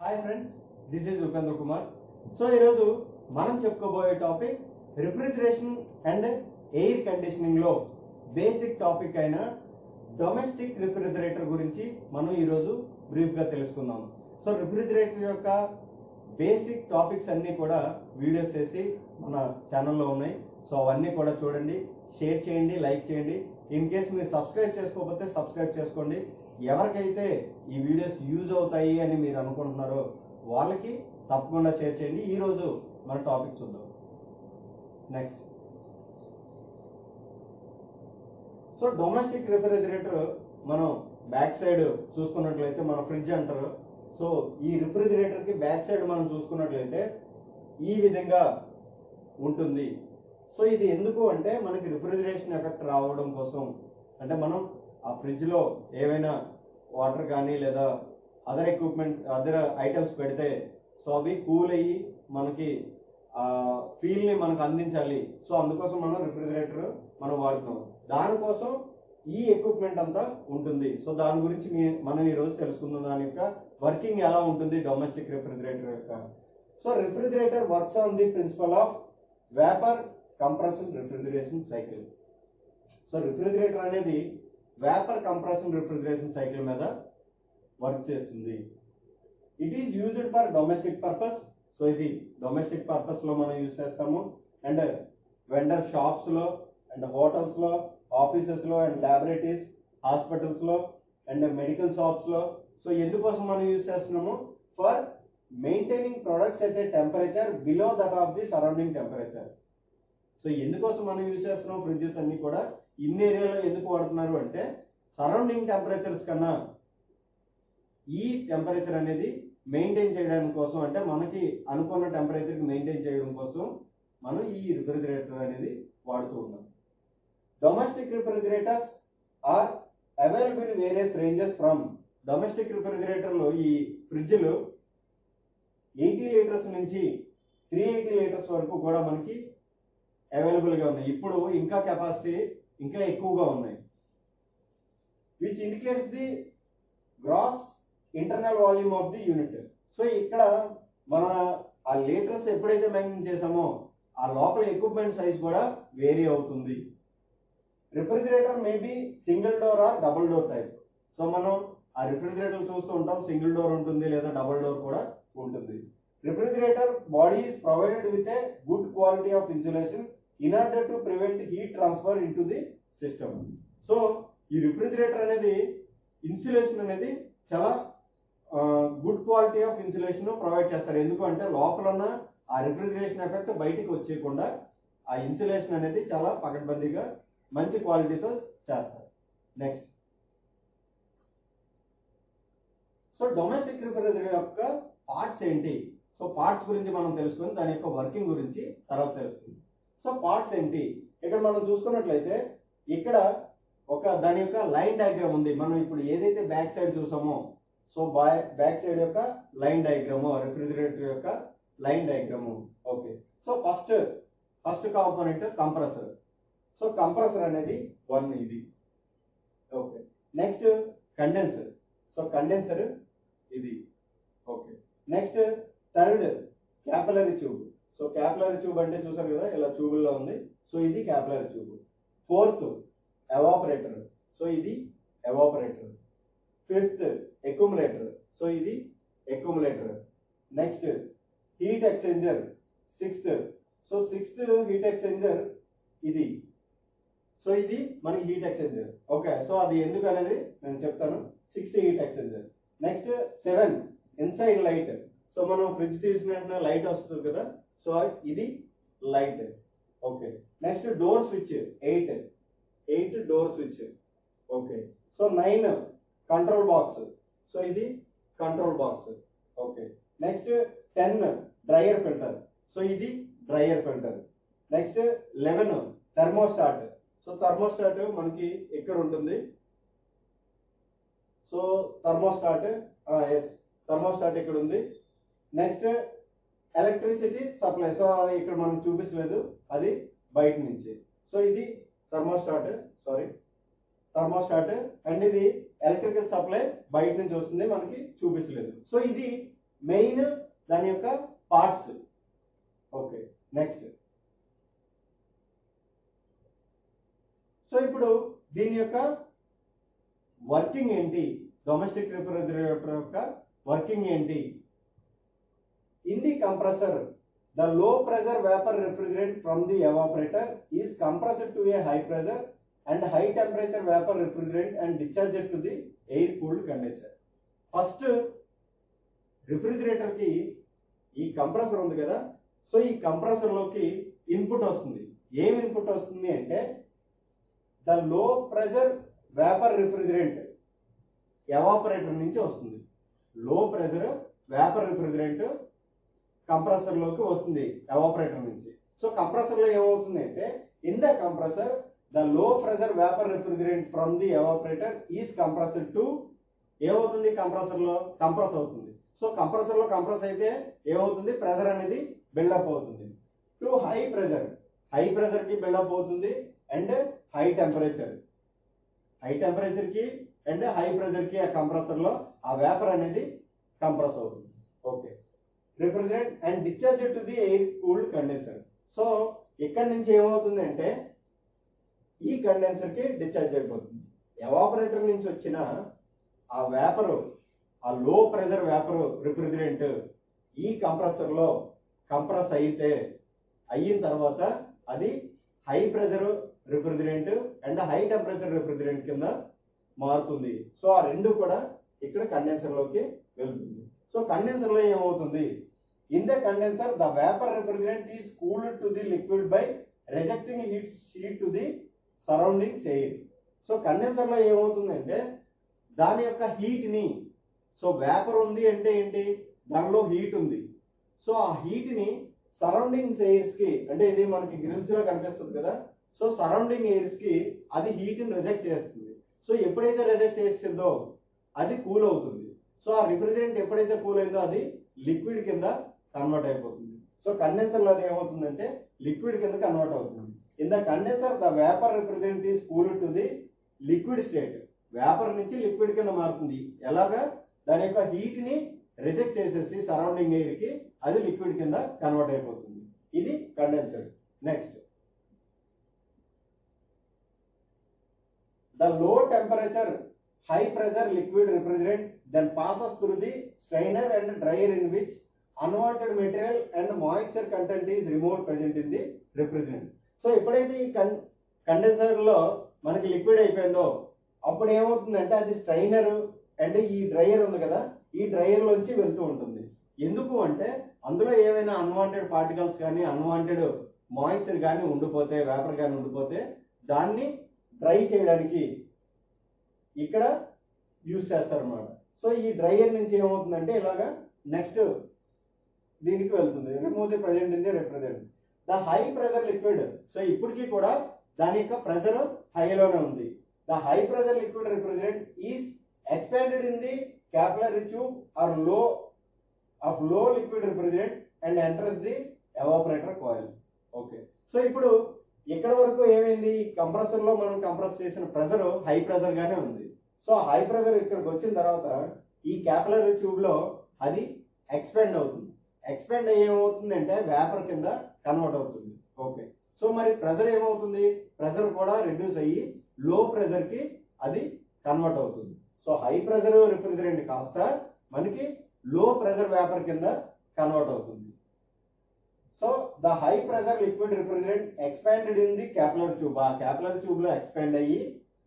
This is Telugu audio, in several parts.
hi friends this is Upendra Kumar so ఈరోజు మనం చెప్పుకోబోయే topic refrigeration and air conditioning లో బేసిక్ టాపిక్ అయిన డొమెస్టిక్ రిఫ్రిజిరేటర్ గురించి మనం ఈరోజు బ్రీఫ్ గా తెలుసుకుందాం సో రిఫ్రిజిరేటర్ యొక్క బేసిక్ టాపిక్స్ అన్ని కూడా వీడియోస్ చేసి మన ఛానల్లో ఉన్నాయి సో అవన్నీ కూడా చూడండి షేర్ చేయండి లైక్ చేయండి ఇన్ కేస్ మీరు సబ్స్క్రైబ్ చేసుకోకపోతే సబ్స్క్రైబ్ చేసుకోండి ఎవరికైతే ఈ వీడియోస్ యూజ్ అవుతాయి అని మీరు అనుకుంటున్నారో వాళ్ళకి తప్పకుండా షేర్ చేయండి ఈ రోజు మన టాపిక్ చూద్దాం నెక్స్ట్ సో డొమెస్టిక్ రిఫ్రిజిరేటర్ మనం బ్యాక్ సైడ్ చూసుకున్నట్లయితే మన ఫ్రిడ్జ్ అంటారు సో ఈ రిఫ్రిజిరేటర్ కి బ్యాక్ సైడ్ మనం చూసుకున్నట్లయితే ఈ విధంగా ఉంటుంది సో ఇది ఎందుకు అంటే మనకి రిఫ్రిజిరేషన్ ఎఫెక్ట్ రావడం కోసం అంటే మనం ఆ ఫ్రిడ్జ్ లో ఏవైనా వాటర్ కానీ లేదా అదర్ ఎక్విప్మెంట్ అదర్ ఐటమ్స్ పెడితే సో అవి కూల్ అయ్యి మనకి ఆ ఫీల్ ని మనకు అందించాలి సో అందుకోసం మనం రిఫ్రిజిరేటర్ మనం వాడుతున్నాం దానికోసం ఈ ఎక్విప్మెంట్ అంతా ఉంటుంది సో దాని గురించి మీ- మనం ఈ రోజు తెలుసుకుందాం దాని యొక్క వర్కింగ్ ఎలా ఉంటుంది డొమెస్టిక్ రిఫ్రిజిరేటర్ యొక్క so refrigerator works on the principle of vapour compression refrigeration cycle so refrigerator అనేది వేపర్ కంప్రెషన్ రిఫ్రిజిరేషన్ సైకిల్ మీద వర్క్ చేస్తుంది it is used for domestic purpose so ఇది డొమెస్టిక్ పర్పస్ లో మనం యూజ్ చేస్తాము అండ్ వెండర్ షాప్స్ లో అండ్ హోటల్స్ లో ఆఫీసెస్ లో అండ్ ల్యాబొరేటరీస్ హాస్పిటల్స్ లో అండ్ మెడికల్ షాప్స్ లో సో ఎందుకోసం మనం యూజ్ చేస్తున్నాము for maintaining products at a temperature below that of the surrounding temperature so ఎందుకోసం మనం యూజ్ చేస్తున్నాం ఫ్రిడ్జెస్ అన్ని కూడా ఇన్ని ఏరియాలో ఎందుకు వాడుతున్నారు అంటే సరౌండింగ్ టెంపరేచర్స్ కన్నా ఈ టెంపరేచర్ అనేది మెయింటైన్ చేయడానికి కోసం అంటే మనకి అనుకున్న టెంపరేచర్ కి మెయింటైన్ చేయడం కోసం మనం ఈ రిఫ్రిజిరేటర్ అనేది వాడుతూ ఉన్నాం domestic refrigerators are available various ranges from domestic refrigerator లో ఈ ఫ్రిడ్జ్లు ఎయిటీ లీటర్స్ నుంచి త్రీ ఎయిటీ లీటర్స్ వరకు కూడా మనకి అవైలబుల్ గా ఉన్నాయి ఇప్పుడు ఇంకా కెపాసిటీ ఇంకా ఎక్కువగా ఉన్నాయి which indicates the gross internal volume of the unit so ఇక్కడ మన ఆ లీటర్స్ ఎప్పుడైతే మెయింటైన్ చేసామో ఆ లోపల ఎక్విప్మెంట్ సైజ్ కూడా వేరీ అవుతుంది refrigerator maybe single door or double door type so మనం ఆ రిఫ్రిజిరేటర్ చూస్తూ ఉంటాం సింగిల్ డోర్ ఉంటుంది లేదా డబుల్ డోర్ కూడా ఉంటుంది refrigerator body is provided with a good quality of insulation in order to prevent heat transfer into the system so ఈ రిఫ్రిజిరేటర్ అనేది ఇన్సులేషన్ అనేది చాలా good quality of insulation provide చేస్తారు ఎందుకంటే లోపల ఉన్న ఆ రిఫ్రిజిరేషన్ ఎఫెక్ట్ బయటికి వచ్చేయకుండా ఆ ఇన్సులేషన్ అనేది చాలా పకడ్బందీగా మంచి క్వాలిటీతో చేస్తారు నెక్స్ట్ సో డొమెస్టిక్ రిఫ్రిజిరేటర్ యొక్క పార్ట్స్ ఏంటి సో పార్ట్స్ గురించి మనం తెలుసుకొని దాని యొక్క వర్కింగ్ గురించి తర్వాత తెలుసుకుందాం సో పార్ట్స్ ఏంటి ఇక్కడ మనం చూసుకున్నట్లయితే ఇక్కడ ఒక దాని యొక్క లైన్ డయాగ్రామ్ ఉంది మనం ఇప్పుడు ఏదైతే బ్యాక్ సైడ్ చూసామో సో బ్యాక్ సైడ్ యొక్క లైన్ డయాగ్రాము రిఫ్రిజిరేటర్ యొక్క line diagram okay so first first component compressor so compressor అనేది వన్ ఇది okay next condenser so condenser ఇది okay next third capillary tube so capillary tube అంటే చూసారు కదా ఇలా ట్యూబుల్లో ఉంది సో ఇది capillary tube fourth evaporator so ఇది ఎవాపరేటర్ ఫిఫ్త్ ఎక్యుములేటర్ సో ఇది accumulator next heat exchanger sixth so sixth heat exchanger ఇది సో ఇది మనకి హీట్ ఎక్స్చేంజర్ ఓకే సో అది ఎందుకు అనేది నేను చెప్తాను sixth heat exchanger next seven inside light so మనం ఫ్రిడ్జ్ తీసిన వెంటనే లైట్ వస్తుంది కదా సో ఇది light okay next door switch eight eight door switch okay so nine control box so ఇది control box okay next ten dryer filter so ఇది dryer filter next eleven thermostat so thermostat మనకి ఎక్కడ ఉంటుంది సో థర్మోస్టాట్ ఎస్ థర్మోస్టాట్ ఇక్కడ ఉంది నెక్స్ట్ ఎలక్ట్రిసిటీ సప్లై సో ఇక్కడ మనం చూపించలేదు అది బయట నుంచి సో ఇది థర్మోస్టాట్ సారీ థర్మోస్టాట్ అండ్ ఇది ఎలక్ట్రికల్ సప్లై బయట నుంచి వస్తుంది మనకి చూపించలేదు సో ఇది మెయిన్ దాని యొక్క పార్ట్స్ ఓకే నెక్స్ట్ సో ఇప్పుడు దీని యొక్క వర్కింగ్ ఏంటి డొమెస్టిక్ రిఫ్రిజిరేటర్ యొక్క వర్కింగ్ ఏంటి in the compressor the low pressure vapour refrigerant from the evaporator is compressed to a high pressure and high temperature vapour refrigerant and discharged to the air cooled condenser first refrigerator కి ఈ కంప్రెసర్ ఉంది కదా సో ఈ కంప్రెసర్ లోకి ఇన్పుట్ వస్తుంది ఏం ఇన్పుట్ వస్తుంది అంటే the low pressure vapour refrigerant evaporator నుంచి వస్తుంది లో ప్రెషర్ వేపర్ రిఫ్రిజిరెంట్ కంప్రెసర్ లోకి వస్తుంది ఎవాపరేటర్ నుంచి సో కంప్రెసర్ లో ఏమవుతుంది అంటే in the compressor the low pressure vapour refrigerant from the evaporator is compressor to ఏమవుతుంది కంప్రెసర్ లో కంప్రెస్ అవుతుంది సో కంప్రెసర్ లో కంప్రెస్ అయితే ఏమవుతుంది ప్రెషర్ అనేది బిల్డప్ అవుతుంది to high pressure high pressure కి బిల్డప్ అవుతుంది and high temperature high temperature కి అండ్ హై ప్రెషర్ కి ఆ కంప్రెసర్ లో ఆ వేపర్ అనేది కంప్రెస్ అవుతుంది okay refrigerant and discharge to the air cooled condenser so ఇక్కడ నుంచి ఏమవుతుంది అంటే ఈ కండెన్సర్ కి డిశ్చార్జ్ అయిపోతుంది ఎవాపరేటర్ నుంచి వచ్చిన ఆ వేపర్ ఆ లో ప్రెషర్ వేపర్ రిఫ్రిజిరెంట్ ఈ కంప్రెసర్ లో కంప్రెస్ అయితే అయిన తర్వాత అది high pressure refrigerant and high temperature refrigerant కింద మారుతుంది సో ఆ రెండు కూడా ఇక్కడ కండెన్సర్ లోకి వెళ్తుంది సో కండెన్సర్ లో ఏమవుతుంది in the condenser the vapour refrigerant is cooled to the liquid by rejecting heat heat to the surroundings air so condenser లో ఏమవుతుందంటే దాని యొక్క హీట్ ని సో వేపర్ ఉంది అంటే ఏంటి దానిలో హీట్ ఉంది సో ఆ హీట్ ని సరౌండింగ్స్ ఎయిర్స్ కి అంటే ఇది మనకి గ్రిల్స్ లో కనిపిస్తుంది కదా సో సరౌండింగ్ ఎయిర్స్ కి అది హీట్ ని రిజెక్ట్ చేస్తుంది సో ఎప్పుడైతే రిజెక్ట్ చేసిందో అది కూల్ అవుతుంది సో ఆ రిఫ్రిజిరెంట్ ఎప్పుడైతే కూల్ అయిందో అది లిక్విడ్ కింద కన్వర్ట్ అయిపోతుంది సో కండెన్సర్ లో అది ఏమవుతుందంటే లిక్విడ్ కింద కన్వర్ట్ అవుతుంది in the condenser the vapour refrigerant is cool to the liquid state vapour నుంచి లిక్విడ్ కింద మారుతుంది ఎలాగా దాని యొక్క హీట్ ని రిజెక్ట్ చేసేసి సరౌండింగ్ ఎయిర్ కి అది లిక్విడ్ కింద కన్వర్ట్ అయిపోతుంది ఇది condenser next the low temperature high pressure liquid refrigerant then passes through the strainer and dryer in which unwanted material and moisture content is remove present in the refrigerant so ఎప్పుడైతే ఈ కన్ కండెన్సర్ లో మనకి లిక్విడ్ అయిపోయిందో అప్పుడు ఏమవుతుందంటే అది స్ట్రైనర్ అండ్ ఈ డ్రైయర్ ఉంది కదా ఈ డ్రైయర్ లోంచి వెళ్తూ ఉంటుంది ఎందుకు అంటే అందులో ఏమైనా అన్వాంటెడ్ పార్టికల్స్ కానీ అన్వాంటెడ్ మాయిశ్చర్ కానీ ఉండిపోతే వేపర్ కానీ ఉండిపోతే దాన్ని డ్రై చేయడానికి ఇక్కడ యూస్ చేస్తారన్నమాట సో ఈ డ్రైయర్ నుంచి ఏమవుతుందంటే ఇలాగా నెక్స్ట్ దీనికి వెళ్తుంది remove the present in the refrigerant the high pressure liquid so ఇప్పటికీ కూడా దాని యొక్క ప్రెషర్ హైలోనే ఉంది the high pressure liquid refrigerant is expanded in the capillary tube or low of low liquid refrigerant and enters the evaporator coil okay so ఇప్పుడు ఇక్కడ వరకు ఏమైంది కంప్రెసర్ లో మనం కంప్రెస్ చేసిన ప్రెషర్ హై ప్రెషర్ గానే ఉంది సో హై ప్రెషర్ ఇక్కడికి వచ్చిన తర్వాత ఈ క్యాపిలరీ ట్యూబ్ లో అది ఎక్స్పాండ్ అవుతుంది ఎక్స్పాండ్ అయ్యి ఏమవుతుంది అంటే వేపర్ కింద కన్వర్ట్ అవుతుంది ఓకే సో మరి ప్రెషర్ ఏమవుతుంది ప్రెషర్ కూడా రిడ్యూస్ అయ్యి లో ప్రెషర్ కి అది కన్వర్ట్ అవుతుంది సో హై ప్రెషర్ రిఫ్రిజిరెంట్ కాస్త మనకి లో ప్రెషర్ వేపర్ కింద కన్వర్ట్ అవుతుంది so the high pressure liquid refrigerant expanded in the capillary tube ఆ క్యాపిలర్ ట్యూబ్ లో ఎక్స్పాండ్ అయ్యి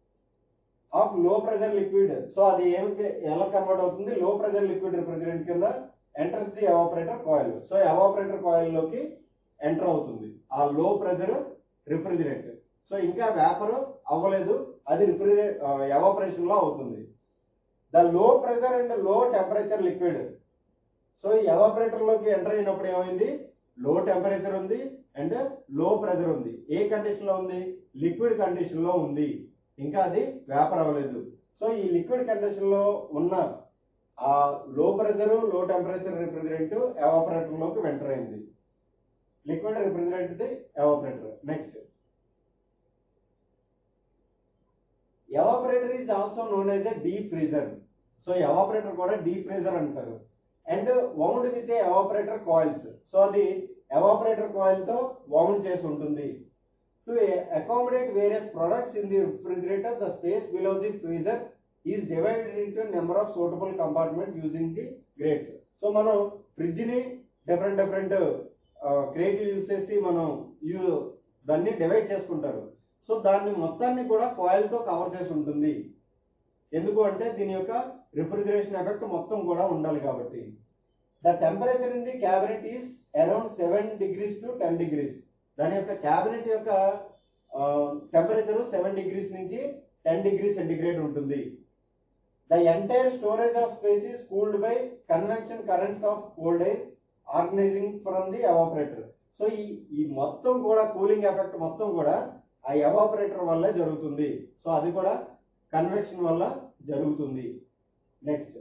off low pressure liquid so అది ఏమి ఎలా కన్వర్ట్ అవుతుంది లో ప్రెషర్ లిక్విడ్ రిఫ్రిజిరెంట్ కింద enters the evaporator coil so evaporator coil లోకి ఎంటర్ అవుతుంది ఆ లో ప్రెషర్ రిఫ్రిజిరెంట్ సో ఇంకా వేపర్ అవ్వలేదు అది రిఫ్రిజిరేట్ ఎవాపరేషన్ లో అవుతుంది the low pressure and low temperature liquid so ఈ ఎవాపరేటర్ లోకి ఎంటర్ అయినప్పుడు ఏమైంది లో టెంపరేచర్ ఉంది అండ్ లో ప్రెషర్ ఉంది ఏ కండిషన్ లో ఉంది లిక్విడ్ కండిషన్ లో ఉంది ఇంకా అది వేపర్ అవ్వలేదు సో ఈ లిక్విడ్ కండిషన్ లో ఉన్న ఆ low pressure low temperature refrigerant evaporator లోకి ఎంటర్ అయింది liquid refrigerant the evaporator next evaporator is also known as a deep freezer so evaporator కూడా డీప్ ఫ్రీజర్ అంటారు and wound with evaporator coils so అది ఎవాపరేటర్ కాయిల్ తో వౌండ్ చేసి ఉంటుంది to accommodate various products in the refrigerator the space below the freezer is divided into number of suitable compartment using the grades so మనం ఫ్రిడ్జ్ ని డిఫరెంట్ డిఫరెంట్ క్రేట్లు యూజ్ చేసి మనం యూ దాన్ని డివైడ్ చేసుకుంటారు సో దాన్ని మొత్తాన్ని కూడా coil తో కవర్ చేసి ఉంటుంది ఎందుకు అంటే దీని యొక్క రిఫ్రిజిరేషన్ ఎఫెక్ట్ మొత్తం కూడా ఉండాలి కాబట్టి the temperature in the cabinet is around seven degrees to ten degrees దాని యొక్క క్యాబినెట్ యొక్క టెంపరేచర్ సెవెన్ డిగ్రీస్ నుంచి టెన్ డిగ్రీ సెంటిగ్రేడ్ ఉంటుంది the entire storage of space is cooled by convention currents of cold air organizing from the evaporator so ఈ ఈ మొత్తం కూడా కూలింగ్ ఎఫెక్ట్ మొత్తం కూడా ఆ ఎవాపరేటర్ వల్లే జరుగుతుంది సో అది కూడా కన్వెక్షన్ వల్ల జరుగుతుంది నెక్స్ట్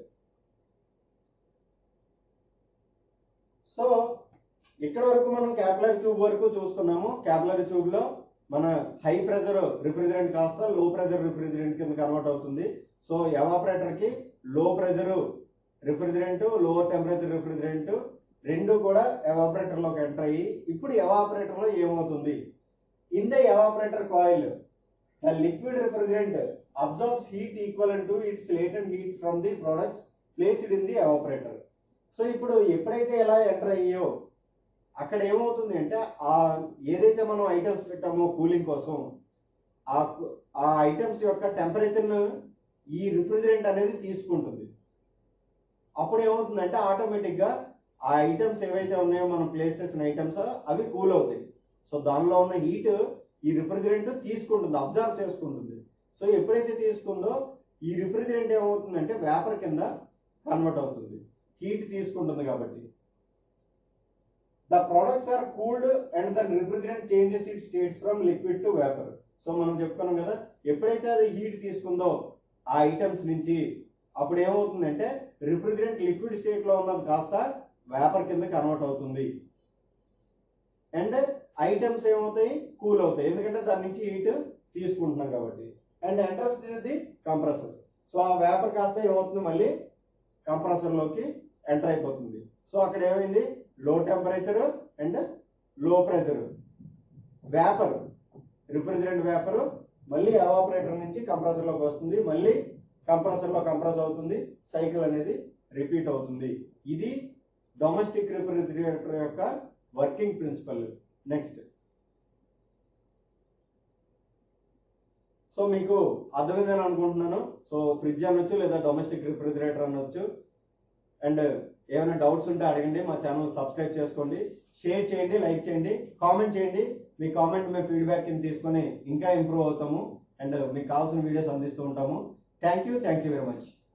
సో ఇక్కడ వరకు మనం క్యాపిలరీ ట్యూబ్ వరకు చూసుకున్నాము క్యాపిలరీ ట్యూబ్ లో మన హై ప్రెషర్ రిఫ్రిజిరెంట్ కాస్త లో ప్రెషర్ రిఫ్రిజిరెంట్ కింద కన్వర్ట్ అవుతుంది సో ఎవాపరేటర్ కి low pressure refrigerant lower temperature refrigerant రెండు కూడా ఎవాపరేటర్ లోకి ఎంటర్ అయ్యి ఇప్పుడు ఎవాపరేటర్ లో ఏమవుతుంది in the evaporator coil the liquid refrigerant absorbs heat equal to its latent heat from the products placed in the evaporator so ఇప్పుడు ఎప్పుడైతే ఎలా ఎంటర్ అయ్యో అక్కడ ఏమవుతుంది అంటే ఆ ఏదైతే మనం ఐటమ్స్ పెట్టామో కూలింగ్ కోసం ఆ కు- ఆ ఐటమ్స్ యొక్క టెంపరేచర్ ఈ రిఫ్రిజిరెంట్ అనేది తీసుకుంటుంది అప్పుడు ఏమవుతుందంటే ఆటోమేటిక్ గా ఆ ఐటమ్స్ ఏవైతే ఉన్నాయో మనం ప్లేస్ చేసిన ఐటమ్స్ అవి కూల్ అవుతాయి సో దానిలో ఉన్న హీట్ ఈ రిఫ్రిజిరెంట్ తీసుకుంటుంది అబ్జర్వ్ చేసుకుంటుంది సో ఎప్పుడైతే తీసుకుందో ఈ రిఫ్రిజిరెంట్ ఏమవుతుందంటే వేపర్ కింద కన్వర్ట్ అవుతుంది హీట్ తీసుకుంటుంది కాబట్టి the products are cooled and the refrigerant changes it states from liquid to vapour so మనం చెప్పుకున్నాం కదా ఎప్పుడైతే అది హీట్ తీసుకుందో ఆ ఐటమ్స్ నుంచి అప్పుడు ఏమవుతుందంటే రిఫ్రిజిరెంట్ లిక్విడ్ స్టేట్ లో ఉన్నది కాస్త వేపర్ కింద కన్వర్ట్ అవుతుంది అండ్ ఐటమ్స్ ఏమవుతాయి కూల్ అవుతాయి ఎందుకంటే దాని నుంచి హీట్ తీసుకుంటున్నాం కాబట్టి and enters the compressor so ఆ వేపర్ కాస్త ఏమవుతుంది మళ్ళీ కంప్రెసర్ లోకి ఎంటర్ అయిపోతుంది సో అక్కడ ఏమైంది low temperature and low pressure vapour refrigerant vapour మళ్ళీ ఎవాపరేటర్ నుంచి కంప్రెసర్ లోకి వస్తుంది మళ్ళీ కంప్రెసర్ లో కంప్రెస్ అవుతుంది సైకిల్ అనేది రిపీట్ అవుతుంది ఇది డొమెస్టిక్ రిఫ్రిజిరేటర్ యొక్క వర్కింగ్ ప్రిన్సిపల్ నెక్స్ట్ సో మీకు అర్థమైందని అనుకుంటున్నాను సో ఫ్రిడ్జ్ అనొచ్చు లేదా డొమెస్టిక్ రిఫ్రిజిరేటర్ అనొచ్చు అండ్ ఏమైనా డౌట్స్ ఉంటే అడగండి మా ఛానల్ సబ్స్క్రైబ్ చేసుకోండి షేర్ చేయండి లైక్ చేయండి కామెంట్ చేయండి మీ కామెంట్ మేము ఫీడ్బ్యాక్ కింద తీసుకొని ఇంకా ఇంప్రూవ్ అవుతాము అండ్ మీకు కావాల్సిన వీడియోస్ అందిస్తూ ఉంటాము thank you thank you very much